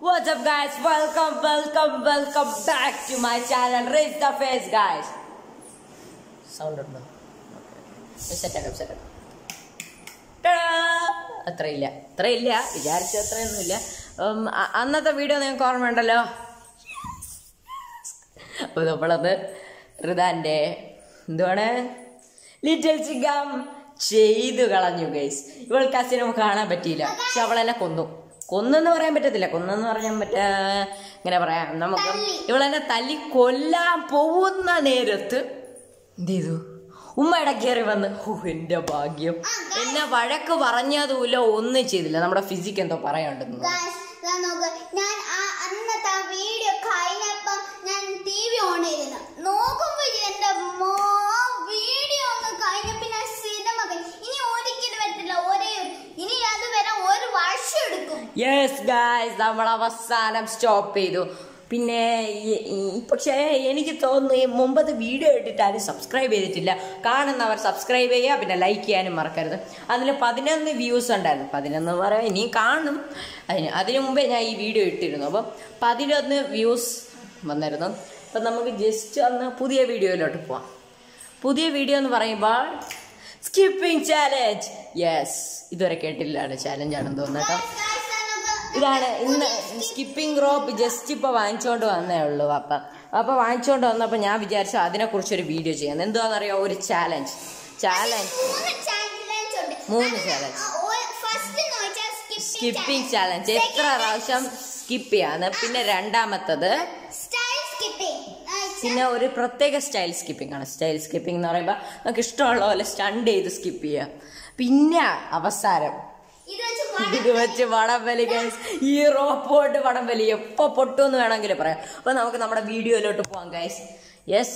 What's up guys? Welcome, welcome, welcome back to my channel. Raise the face guys. Sound ഉണ്ടോ സെറ്റാക്കാം സെറ്റാക്കാം അത്രയില്ല അത്രയില്ല വിചാരിച്ച അത്രയൊന്നുമില്ല ഉം, അ- അന്നത്തെ വീഡിയോ നിങ്ങൾക്ക് ഓർമ്മയുണ്ടല്ലോ അപ്പോൾ നമ്മളത് ഋതാൻ്റെ എന്തുവാണ് ലിറ്റിൽ ചിങ്കം ചെയ്തു കളഞ്ഞു ഗൈസ് ഇവൾക്ക് ആ സിനിമ കാണാൻ പറ്റിയില്ല പക്ഷെ അവളെന്നെ കൊന്നു കൊന്നെന്ന് പറയാൻ പറ്റത്തില്ല കൊന്നെന്ന് പറയാൻ പറ്റ ഇങ്ങനെ പറയാം നമുക്ക് ഇവളെന്നെ തല്ലി കൊല്ലാൻ പോകുന്ന നേരത്ത് എന്ത് ചെയ്തു ഉമ്മയുടെ കയറി വന്ന് ഓ എന്റെ ഭാഗ്യം എന്നെ വഴക്ക് പറഞ്ഞതുമില്ല ഒന്നും ചെയ്തില്ല നമ്മുടെ ഫിസിക് എന്തോ പറയാണ്ടെന്ന് Guys, ദാ നോക്ക്. ഞാൻ ആ അന്നത്തെ ആ വീഡിയോ കഴിഞ്ഞപ്പോ ഞാൻ ടി വി ഓൺ ചെയ്തിരുന്നു നോക്കുമ്പോ എന്റെ മോ വീഡിയോ ഒന്ന് കഴിഞ്ഞപ്പോ ഞാൻ സിനിമ കഴിഞ്ഞു. ഇനി ഒരിക്കലും വരത്തില്ല ഒരേ ഒരു- ഇനി അത് വരാൻ ഒരു വർഷം എടുക്കും യെസ് ഗായ്സ് നമ്മൾ അവസാനം സ്റ്റോപ്പ് ചെയ്തു പിന്നെ ഈ- ഈ- പക്ഷേ എനിക്ക് തോന്നുന്നു ഈ മുമ്പത്തെ വീഡിയോ ഇട്ടിട്ട് ആരും സബ്സ്ക്രൈബ് ചെയ്തിട്ടില്ല കാണുന്നവർ സബ്സ്ക്രൈബ് ചെയ്യുക പിന്നെ ലൈക്ക് ചെയ്യാനും മറക്കരുത് അതിൽ പതിനൊന്ന് വ്യൂസ് ഉണ്ടായിരുന്നു പതിനൊന്ന് പറയാം ഇനിയും കാണും അതിന് അതിനു മുമ്പേ ഞാൻ ഈ വീഡിയോ ഇട്ടിരുന്നു അപ്പം പതിനൊന്ന് വ്യൂസ് വന്നിരുന്നു അപ്പം നമുക്ക് ജസ്റ്റ് ഒന്ന് പുതിയ വീഡിയോയിലോട്ട് പോവാം പുതിയ വീഡിയോ എന്ന് പറയുമ്പോൾ സ്കിപ്പിംഗ് ചാലഞ്ച് യെസ് ഇതുവരെ കേട്ടില്ലാണ് ചാലഞ്ച് ആണെന്ന് തോന്നുന്നു കേട്ടോ Guys, ദാ നോക്ക്. ഇതാണ് ഇന്ന് സ്കിപ്പിംഗ് റോപ്പ് ജസ്റ്റ് ഇപ്പൊ വാങ്ങിച്ചോണ്ട് വന്നേ ഉള്ളൂ അപ്പ അപ്പൊ വാങ്ങിച്ചോണ്ട് വന്നപ്പോ ഞാൻ വിചാരിച്ചു അതിനെ കുറിച്ച് ഒരു വീഡിയോ ചെയ്യാം എന്താണെന്നറിയോ ഒരു ചാലഞ്ച് ചാലഞ്ച് മൂന്ന് challenge ഉണ്ട്. മൂന്ന് അത് challenge. ആ, ഒരു- first എന്ന് വെച്ചാൽ skipping സ്കിപ്പിംഗ് ചാലഞ്ച് challenge. എത്ര Second, പ്രാവശ്യം സ്കിപ്പ് ചെയ്യാന്ന് പിന്നെ രണ്ടാമത്തത് style skipping. ആ, പിന്നെ ഒരു പ്രത്യേക സ്റ്റൈൽ സ്കിപ്പിംഗ് ആണ് സ്റ്റൈൽ സ്കിപ്പിംഗ് എന്ന് പറയുമ്പോൾ നമുക്ക് ഇഷ്ടമുള്ള പോലെ സ്റ്റണ്ട് ചെയ്ത് സ്കിപ്പ് ചെയ്യാം പിന്നെ അവസാനം ഇത് വെച്ച് വടം ഇത് വെച്ച് വടംവലി ഗൈസ് ഈ റോപ്പോട്ട് വടംവലി എപ്പോ പൊട്ടുമെന്ന് വേണമെങ്കിൽ പറയാം അപ്പൊ നമുക്ക് നമ്മുടെ വീഡിയോയിലോട്ട് പോവാം guys yes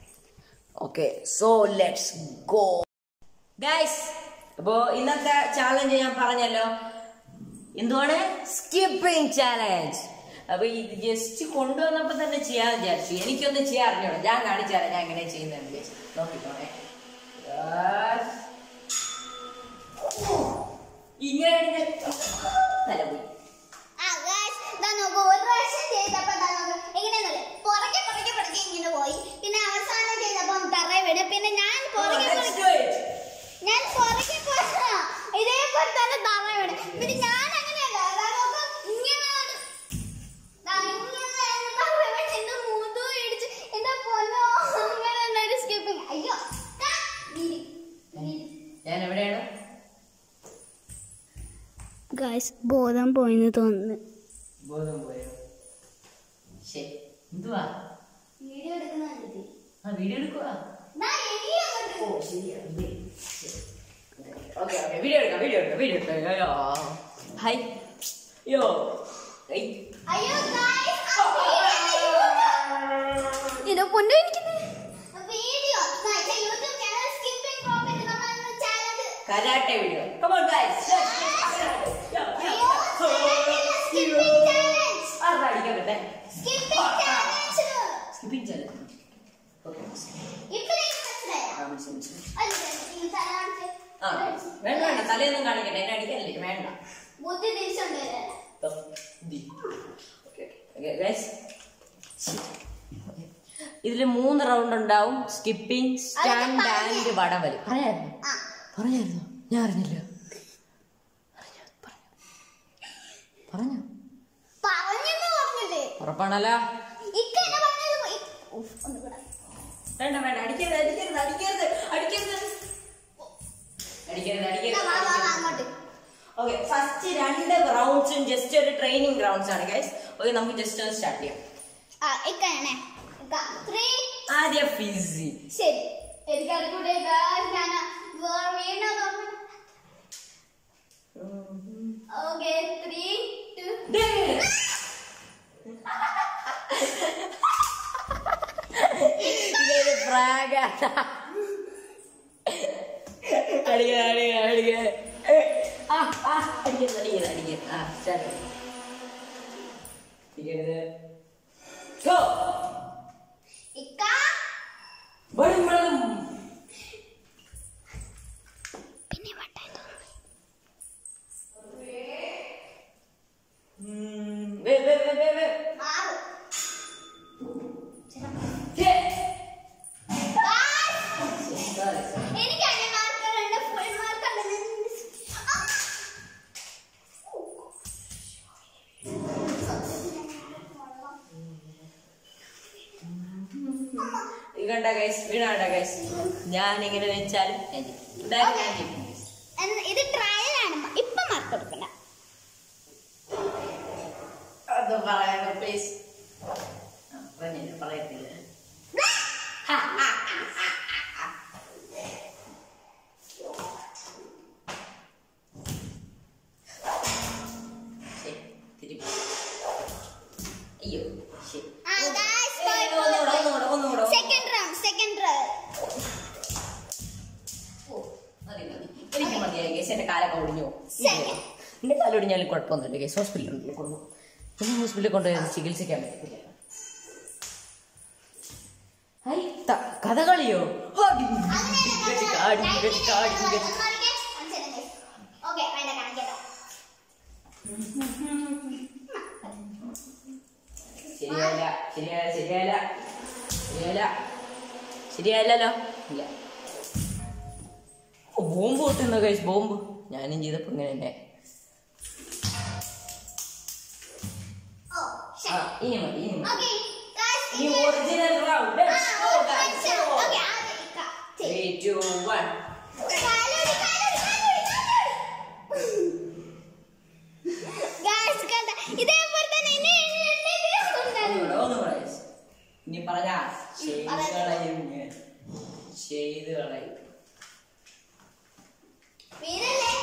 okay so let's go guys അപ്പോ ഇന്നത്തെ ചാലഞ്ച് ഞാൻ പറഞ്ഞല്ലോ എന്തുവാണ് സ്കിപ്പിംഗ് ചാലഞ്ച് അപ്പൊ ഇത് ജസ്റ്റ് കൊണ്ടുവന്നപ്പോ തന്നെ ചെയ്യാൻ വിചാരിച്ചു എനിക്കൊന്നും ചെയ്യാൻ അറിഞ്ഞോളൂ ഞാൻ കാണിച്ചാലേ ഞാൻ എങ്ങനെ ചെയ്യുന്നത് വിചാരിച്ചു നോക്കിക്കോണേ Yes. ഇങ്ങനെ തലപോയി ആ, guys, ദാ നോക്കൂ, ഒരു പ്രാവശ്യം ചെയ്തപ്പോ ദാ നോക്കൂ, എങ്ങനെയാന്നറിയോ? പുറകെ പുറകെ പുറകെ ഇങ്ങനെ പോയി പിന്നെ അവസാനം ചെയ്തപ്പോ തറ വീണ് പിന്നെ ഞാൻ പുറകെ Let's പുറകെ do it. ഞാൻ പുറകെ പോയതാ. ഇതേപോലെ തന്നെ തറ വീണ് പിന്നെ ഞാൻ അങ്ങനെയല്ല ദാ നോക്കൂ, ഇങ്ങനെ ആണ്. ദാ ഇങ്ങനെ തറ വീണ് എന്റെ മുതു ഇടിച്ച് എന്റെ പൊന്നോ അങ്ങനെ ഉണ്ടായൊരു skipping. അയ്യോ ദാ, ഇരി, ഇരി. ഞാൻ എവിടെയാണ് ഗായ്സ് ബോധം പോയെന്ന് തോന്നുന്നു ബോധം പോയോ ശരി എന്തുവാ വീഡിയോ എടുക്കുന്ന കണ്ടിട്ട് ആ വീഡിയോ എടുക്കുവാ ദാ ഇനി അങ്ങോട്ട് ഓ ശരിയാണ് ഓക്കെ ഓക്കെ വീഡിയോ എടുക്കാം വീഡിയോ എടുക്കാം വീഡിയോ എടുക്കാം അയ്യോ ഹായ് യോ ഹൈ അയ്യോ ഗായ്സ് ഇത് പൊന്നു എനിക്ക് വീഡിയോ യൂട്യൂബ് ചാനൽ സ്കിപ്പിംഗ് റോബിറ്റ് നമ്മൾ channel karate video come on guys അയ്യോ സ്കിപ്പിംഗ് ചാലഞ്ച് ആരുടെ അടിക്കാൻ പറ്റേ skipping challenge skipping challenge okay ഇപ്പഴേക്ക് മനസ്സിലായോ ആ മനസ്സിലായി മനസ്സിലായി അല്ല ഈ ചാലഞ്ച് ആ വേണ്ട വേണ്ട തലയൊന്നും കാണിക്കട്ടെ എന്നെ അടിക്കാനല്ലേ വേണ്ട ബുദ്ധി തിരിച്ചുകൊണ്ടുവരാൻ ഇതിൽ മൂന്ന് റൗണ്ട് ഉണ്ടാവും സ്കിപ്പിംഗ് സ്റ്റാൻഡ് ആൻഡ് വടവലി പറയായിരുന്നു ആ പറയായിരുന്നു ഞാൻ അറിഞ്ഞില്ല അറിഞ്ഞോ? പറഞ്ഞോ? പറഞ്ഞോ പറഞ്ഞെന്ന് പറഞ്ഞില്ലേ ഉറപ്പാണല്ലോ ഇക്ക എന്നെ പറഞ്ഞത് ഇ- ഉഫ്, ഒന്ന് കൂടെ. വേണ്ട വേണ്ട അടിക്കരുത് അടിക്കരുത് അടിക്കരുത് അടിക്കരുത് അടിക്കരുത് ഇതാ, വാ, വാ, വാ, അടിക്കരുത് അങ്ങോട്ട് ഓക്കെ ഫസ്റ്റ് രണ്ട് റൗണ്ട്സും ജസ്റ്റ് ഒരു ട്രെയിനിങ് റൗണ്ട്സ് ആണ് ഗൈസ് ഓക്കെ നമുക്ക് ജസ്റ്റ് ഒന്ന് സ്റ്റാർട്ട് ചെയ്യാം ആ ഇക്കയാണേ ഇക്ക ത്രീ ആദ്യം ഫിസി ശരി എനിക്ക് അറിഞ്ഞൂടെ ഞാൻ വീണ ഓക്കെ ത്രീ ടു ഇതൊരു പ്രാഗ അടിക്ക അടിക്ക അടിക്ക ആ ആ അടിക്കരുത് അടിക്കരുത് അടിക്കരുത് ആ സ്റ്റാർട്ട് അടിക്കരുത് ഗോ ഇക്ക ബളും ബളും പിന്നെ വട്ടായി ഉം, വേ വേ വേ വേ വേ ആറ് ഛേ. Guys, Sorry. എനിക്ക് അതിന് മാർക്കുണ്ട് ഫുൾ മാർക്കുണ്ട് ഇത് കണ്ട ഗൈസ് വീണാണ്ട ഗൈസ് ഞാൻ ഇങ്ങനെ വെച്ചാലും ഇതാക്കി ഞാൻ ചെയ്യും. ഇത് ട്രയലാണ് ഇപ്പൊ മാർക്ക് കൊടുക്കണ്ട അത് പറയാനോ പ്ലീസ് അപ്പൊ ഞാൻ പറയത്തില്ല ശരി, തിരിപ്പി. അയ്യോ ശരി ആ, guys, ഏയ്, ഒന്നുകൂടെ, ഒന്നുകൂടെ, ഒന്നുകൂടെ. സെക്കൻഡ് റൗണ്ട് സെക്കൻഡ് റൗണ്ട് ഓ, മതി, മതി. എനിക്ക് മതിയായി കേസ് എന്റെ കാലൊക്കെ ഒടിഞ്ഞു Second. എന്റെ കാലം ഒടിഞ്ഞാലും കുഴപ്പമൊന്നുമില്ല കേസ് ഹോസ്പിറ്റലിൽ കൊണ്ടു പിന്നെ ഹോസ്പിറ്റലിൽ കൊണ്ടുപോയി ചികിത്സിക്കാൻ പറ്റത്തില്ല ഹൈ, ത- കഥകളിയോ ആടി, ഇങ്ങോട്ട് കാടി, ഇങ്ങോട്ട് കാടി, ഇങ്ങോട്ട്. ഓക്കെ വേണ്ട കാണിക്കട്ടോ ശരിയായില്ല ശരിയായില്ല ശരിയായില്ല ശരിയായില്ല ശരിയായില്ലല്ലോ ഇല്ല ഓ, ബോംബ് പൊട്ടുന്ന കഴിച്ച് ബോംബ് ഞാനും ചെയ്തപ്പോ ഇങ്ങനെ തന്നെ ഓ ആ, ഇനി മതി ഇനി മതി ഓക്കെ ഗൈസ് ഇനി ഒറിജിനൽ റൗണ്ട് ഓക്കെ ആദ്യം ഇക്ക ചെയ്യ്. ത്രീ ടു വൺ കാലോടി, കാലോടി, കാലോടി, കാലോടി. Guys, കണ്ട, ഇതേപോലെ തന്നെ ഇനി ഇനി ഇനി ഇനി ഉണ്ടായിരുന്നു. ഒന്നുകൂടെ ഒന്നുകൂടെ guys. ഇനി പറഞ്ഞാ ചെയ്ത് കളയും ഞാൻ ചെയ്ത് കളയും വീരല്ലേ?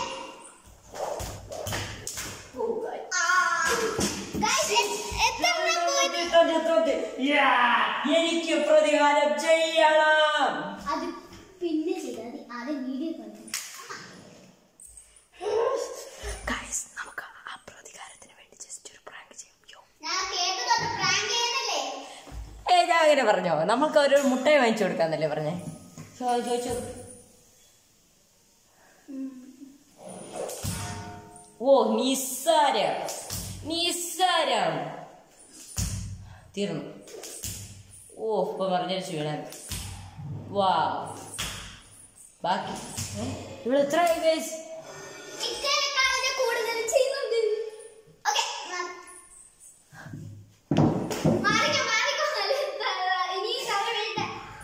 ഓ, guys. ആ. Guys, എ- എത്ര എണ്ണം പോയി? തോറ്റ്, തോറ്റ്. Yeah, എനിക്ക് പ്രതികാരം ചെയ്യണം അത് പിന്നെ ചെയ്താൽ മതി ആദ്യം വീഡിയോ കണ്ടു ഗൈസ് നമുക്ക് ആ പ്രതികാരത്തിന് വേണ്ടി ജസ്റ്റ് ഒരു പ്രാങ്ക് ചെയ്യാം യോ ഞാൻ കേട്ടതൊക്കെ പ്രാങ്ക് ചെയ്യുന്നല്ലേ ഏ ഞാൻ അങ്ങനെ പറഞ്ഞോ നമുക്ക് ഒരു മുട്ടയെ വാങ്ങിച്ചു കൊടുക്കാന്നല്ലേ പറഞ്ഞേ ചോ- ചോദിച്ചു ഓ നിസ്സാരം നിസ്സാരം തീർന്നു ഓ ഇപ്പൊ പറഞ്ഞു വീണാൻ വാ ബാക്കി ഏ, ഇവിടെ എത്ര ഗൈസ് ഇക്കയെക്കാളും കൂടുതൽ ചെയ്യുന്നുണ്ട് ഓക്കെ മാറിക്കോ മാറിക്കോ നല്ല ത- ഇനി തല വേണ്ട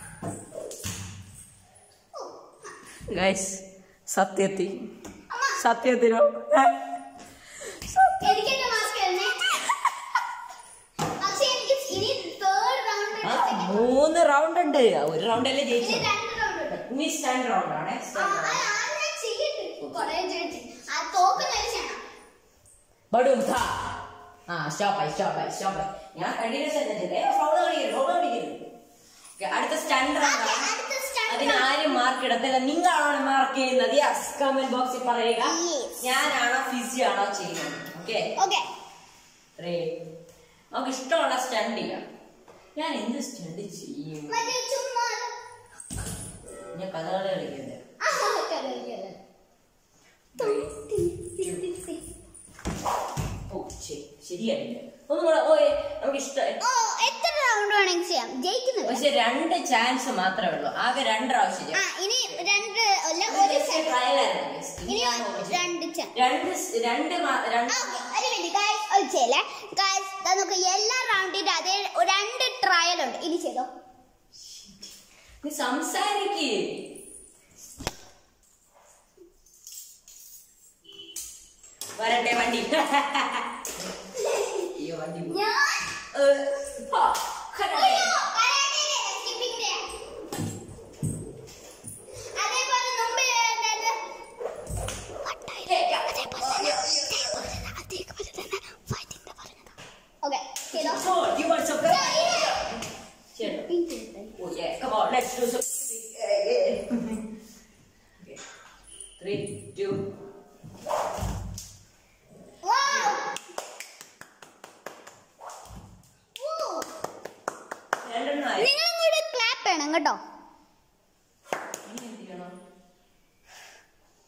ഓ, ഗൈസ് സത്യത്തി അമ്മ സത്യത്തിനോ എനിക്ക് എന്റെ മാസ്ക് തന്നെ പക്ഷെ എനിക്ക് ഇനി തേർഡ് റൗണ്ട് ആ, മൂന്ന് റൗണ്ട് ഉണ്ട് ഒരു റൗണ്ട് അല്ലേ ഇനി ജയിച്ചു രണ്ട് റൗണ്ട് ഉണ്ട് ഇനി സ്റ്റാൻഡ് റൗണ്ട് ആണേ ആ, അത് ആദ്യം ചെയ്യട്ടെ കൊറേ ചെയ്യട്ടെ ആ തോക്കുന്നൊരു ചെയ്യണം ബഡും ഥാ ആ സ്റ്റോപ്പായി സ്റ്റോപ്പായി സ്റ്റോപ്പായി ഞാൻ കണ്ടിന്യൂസ് ചെയ്തേ ഫൗള് കളിക്കരുത് ഫൗള് കളിക്കരുത് Okay, അടുത്ത സ്റ്റാൻഡ് റൗണ്ട് ഓക്കെ, ആണ് അടുത്ത stand അതിന് ആരും മാർക്ക് ഇടത്തില്ല നിങ്ങളാണ് മാർക്ക് ചെയ്യുന്നത് യെസ് കമന്റ് ബോക്സിൽ പറയുക Yes. ഞാനാണോ ഫിസി ആണോ ചെയ്യുന്നത് ഓക്കെ ഓക്കെ നമുക്ക് ഇഷ്ടമുള്ള സ്റ്റണ്ട് ചെയ്യാം ഞാൻ എന്ത് സ്റ്റണ്ട് ചെയ്യും മറ്റേ ചുമ്മാ ഞാൻ കഥകളി കളിക്കുന്നത് ആ, കലരിയല്ലേ. തും, തിം, തിം, തിം, തിം. ഓ ശരി ശരിയായില്ല ഒന്നും കൂടെ ഓ നമുക്ക് ഇഷ്ടം ഓ എത്ര റൗണ്ട് വേണമെങ്കിൽ ചെയ്യാം ജയിക്കുന്നത് പക്ഷെ രണ്ട് ചാൻസ് മാത്രമേ ഉള്ളൂ ആകെ രണ്ട് പ്രാവശ്യം ആ ചെയ്യാം. ഇനി രണ്ട് അല്ല ഇത് ഒരു just second. trial ആയിരുന്നു guys. ഇനി ഇനിയാണ് original. രണ്ട് ചാൻസ് രണ്ട് സ് രണ്ട് മാ- രണ്ട് ഒരു മിനിറ്റ് ഗായ്സ് ഒരു ചെയ്യലേ ഗായ്സ് നമുക്ക് എല്ലാ റൗണ്ടിന്റെ അതേ രണ്ട് ട്രയൽ ഉണ്ട് ഇനി ചെയ്തോ നീ സംസാരിക്കേ വരട്ടെ വണ്ടി അയ്യോ വണ്ടി പോയി. ഞാൻ ഏ, പോ. വരട്ടെ. അയ്യോ, കരാട്ടയിലെ skipping ചെയ്യാം. അതേപോലെ മുമ്പ് ഉണ്ടായിരുന്ന അതേപോലെ തന്നെ അതേപോലെ തന്നെ fighting ന്റെ പറഞ്ഞത്. Okay, ചെയ്തോ. Oh, you want some bread? ശരി. Pink ചെയ്തോ. Oh yeah, come on, let's do some. Okay. Three, two. Wow. Woo. രണ്ടെണ്ണമായി. നിങ്ങളും കൂടെ ക്ലാപ്പ് വേണം കേട്ടോ ഇനി എന്ത് ചെയ്യണം?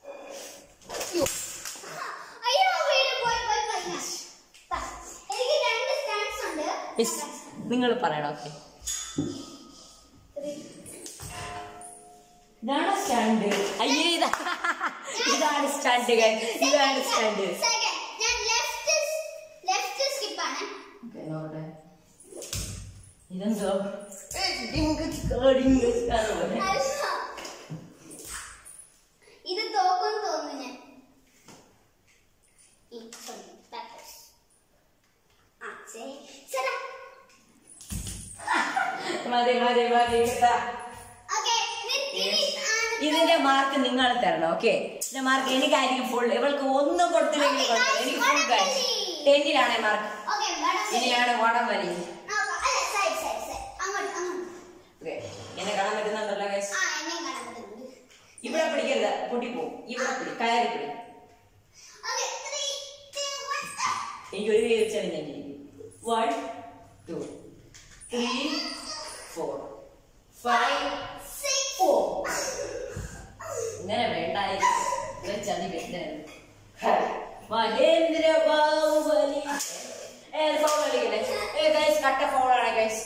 അയ്യോ വീട് പോയി പോയി പോയി ഞാൻ. ദാ, എനിക്ക് മിസ് നിങ്ങൾ പറയണം ഓക്കെ ഇതാണ് സ്റ്റാൻഡ് അയ്യേ ഇതാ ഇതാണ് സ്റ്റാൻഡ് ഇതാണ് സ്റ്റാൻഡ് Second, ഞാൻ left left skip ആണ്. ഇതെന്തോ ഡിങ്കസ് ഡിങ്കസ് പോലെ അല്ല. ഇത് തോക്കും തോന്നുന്നു ഞാൻ ഈ, sorry, backwards. ആ, ശരി. ശരി. മതി മതി മതി കേട്ടാ Okay, ഇനി- ഇനി ആണ് ഇതിന്റെ മാർക്ക് നിങ്ങൾ തരണം ഓക്കെ ഇതിന്റെ മാർക്ക് എനിക്കായിരിക്കും ഫുൾ ഇവൾക്ക് ഒന്നും കൊടുത്തില്ലെങ്കിൽ Okay, കുഴപ്പമില്ല. എനിക്ക് ഫുൾ വടം കാര്യം വലി. ടെന്നിലാണ് മാർക്ക് Okay, വടം വലി. ഇനിയാണ് വടം വലി നോക്കാം. അല്ല, side, side, side. അങ്ങോട്ട്, അങ്ങോട്ട്. ഓക്കെ എന്നെ കാണാൻ പറ്റുന്നുണ്ടല്ലോ guys? ആ, എന്നെയും കാണാൻ പറ്റുന്നുണ്ട്. ഇവിടെ പിടിക്കരുത് പൊട്ടിപ്പോവും ഇവിടെ പിടി കയറി പിടി Okay, three, two, one, start. എനിക്ക് ഒരു കൈ വെച്ചാൽ ഞാൻ one two three four five Six. Four ഇങ്ങനെ വേണ്ടായിരുന്നു ചതി വേണ്ടായിരുന്നു മഹേന്ദ്ര ബാഹുബലി ഏ ഫോൺ കളിക്കല്ലേ ഏ ഗൈസ് കട്ട ഫോണാണ് ഗൈസ്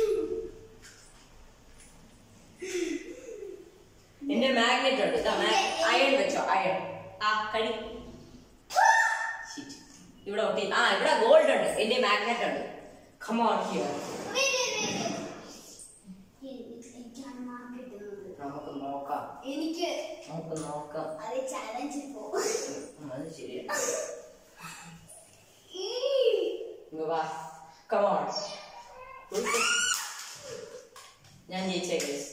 എന്റെ മാഗ്നറ്റ് ഉണ്ട് ഇതാ അയൺ വെച്ചോ അയൺ ആ കടി Shit. ഇവിടെ ഒട്ടി ആ ഇവിടെ ഗോൾഡ് ഉണ്ട് എന്റെ മാഗ്നറ്റ് ഉണ്ട് come on here Wait, wait, wait, wait. എനിക്ക് എനിക്കാണ് mark കിട്ടുന്നത്. നമുക്ക് നോക്കാം എനിക്ക് നമുക്ക് നോക്കാം അത് ചലഞ്ച് പോകും ഉം, അത് ശരിയാണ് ഇങ്ങ് വാ കമോൺ ഞാൻ ജയിച്ചേ ഗൈസ്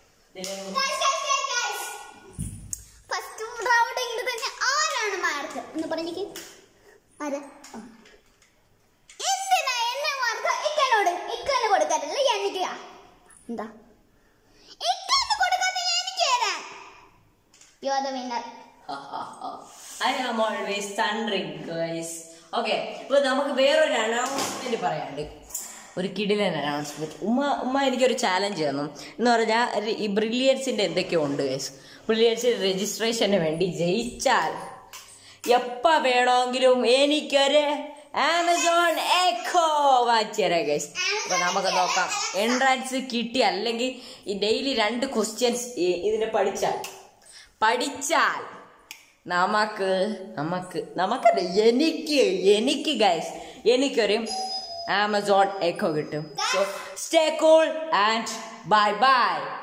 ഫസ്റ്റ് റൗണ്ടിങ്ങിൽ തന്നെ ആരാണ് മാർക്ക് എന്ന് പറഞ്ഞേക്ക് ആരാ ആ. എന്തിനാ എന്നെ മാർക്ക് ഇക്കനോട് ഇക്കന് കൊടുക്കാറില്ല എനിക്ക് എന്താ ഇക്കന് കൊടുക്കാത്ത എനിക്ക് തരാൻ you are the winner I am always thundering guys okay ഇപ്പൊ നമുക്ക് വേറൊരു അനൗൺസ്മെന്റ് പറയാണ്ട് ഒരു കിടിലൻ അനൗൺസ്മെന്റ് ഉമ്മ ഉമ്മ എനിക്കൊരു ചാലഞ്ച് തന്നു എന്ന് പറഞ്ഞാൽ ഈ ബ്രില്യൻസിന്റെ എന്തൊക്കെയോ ഉണ്ട് ഗൈസ് ബ്രില്യൻസിന്റെ രജിസ്ട്രേഷന് വേണ്ടി ജയിച്ചാൽ എപ്പ വേണമെങ്കിലും എനിക്കൊരു ആമസോൺ എക്കോ വാങ്ങിച്ചുതരാം ഗൈസ് അപ്പൊ നമുക്ക് നോക്കാം എൻട്രൻസ് കിട്ടി അല്ലെങ്കിൽ ഈ ഡെയിലി രണ്ട് ക്വസ്റ്റ്യൻസ് ഇതിനെ പഠിച്ചാൽ പഠിച്ചാൽ നമുക്ക് നമുക്ക് നമുക്കല്ല എനിക്ക് എനിക്ക് ഗൈസ് എനിക്കൊരു ആമസോൺ എക്കോ കിട്ടും so stay cool and bye by